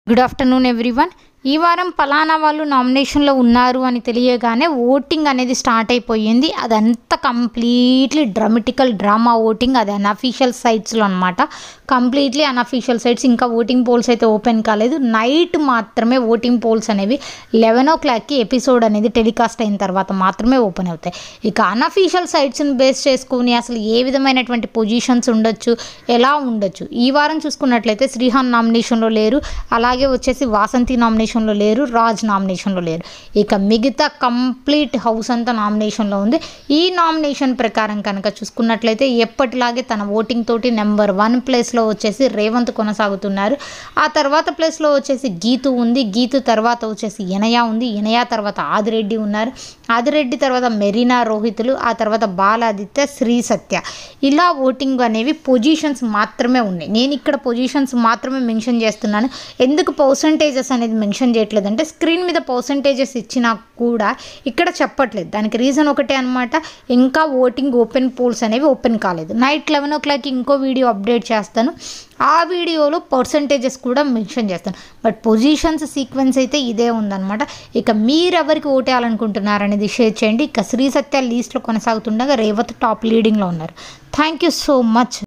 good afternoon everyone ఈ వారం పలానా వాళ్ళు నామినేషన్లో ఉన్నారు అని తెలియగానే ఓటింగ్ అనేది స్టార్ట్ అయిపోయింది అదంతా కంప్లీట్లీ డ్రామటికల్ డ్రామా ఓటింగ్ అది అన్అఫీషియల్ సైట్స్లో అనమాట కంప్లీట్లీ అన్అఫీషియల్ సైట్స్ ఇంకా ఓటింగ్ పోల్స్ అయితే ఓపెన్ కాలేదు నైట్ మాత్రమే ఓటింగ్ పోల్స్ అనేవి లెవెన్ ఓ క్లాక్కి ఎపిసోడ్ అనేది టెలికాస్ట్ అయిన తర్వాత మాత్రమే ఓపెన్ అవుతాయి ఇక అన్అఫీషియల్ సైట్స్ని బేస్ చేసుకుని అసలు ఏ విధమైనటువంటి పొజిషన్స్ ఉండొచ్చు ఎలా ఉండొచ్చు ఈ వారం చూసుకున్నట్లయితే శ్రీహాన్ నామినేషన్లో లేరు అలాగే వచ్చేసి వాసంతి నామినేషన్లో లేరు రాజ్ నామినేషన్లో లేరు ఇక మిగతా కంప్లీట్ హౌస్ అంతా నామినేషన్లో ఉంది ఈ నామినేషన్ ప్రకారం కనుక చూసుకున్నట్లయితే ఎప్పటిలాగే తన ఓటింగ్ తోటి నెంబర్ వన్ ప్లేస్లో వచ్చేసి రేవంత్ కొనసాగుతున్నారు ఆ తర్వాత ప్లేస్లో వచ్చేసి గీతు ఉంది గీతు తర్వాత వచ్చేసి ఇనయ ఉంది ఇనయ తర్వాత ఆదిరెడ్డి ఉన్నారు ఆదిరెడ్డి తర్వాత మెరీనా రోహితులు ఆ తర్వాత బాలాదిత్య శ్రీ సత్య ఇలా ఓటింగ్ అనేవి పొజిషన్స్ మాత్రమే ఉన్నాయి నేను ఇక్కడ పొజిషన్స్ మాత్రమే మెన్షన్ చేస్తున్నాను ఎందుకు పర్సంటేజెస్ అనేది మెన్షన్ చేయట్లేదు అంటే స్క్రీన్ మీద పర్సంటేజెస్ ఇచ్చినా కూడా ఇక్కడ చెప్పట్లేదు దానికి రీజన్ ఒకటే అనమాట ఇంకా ఓటింగ్ ఓపెన్ పోల్స్ అనేవి ఓపెన్ కాలేదు నైట్ లెవెన్ ఓ క్లాక్ ఇంకో వీడియో అప్డేట్ చేస్తాను ఆ వీడియోలో పర్సంటేజెస్ కూడా మెన్షన్ చేస్తాను బట్ పొజిషన్స్ సీక్వెన్స్ అయితే ఇదే ఉందన్నమాట ఇక మీరెవరికి ఓటేయాలనుకుంటున్నారు అనేది షేర్ చేయండి ఇక శ్రీ సత్య లీస్ట్లో కొనసాగుతుండగా రేవత్ టాప్ లీడింగ్లో ఉన్నారు థ్యాంక్ యూ సో మచ్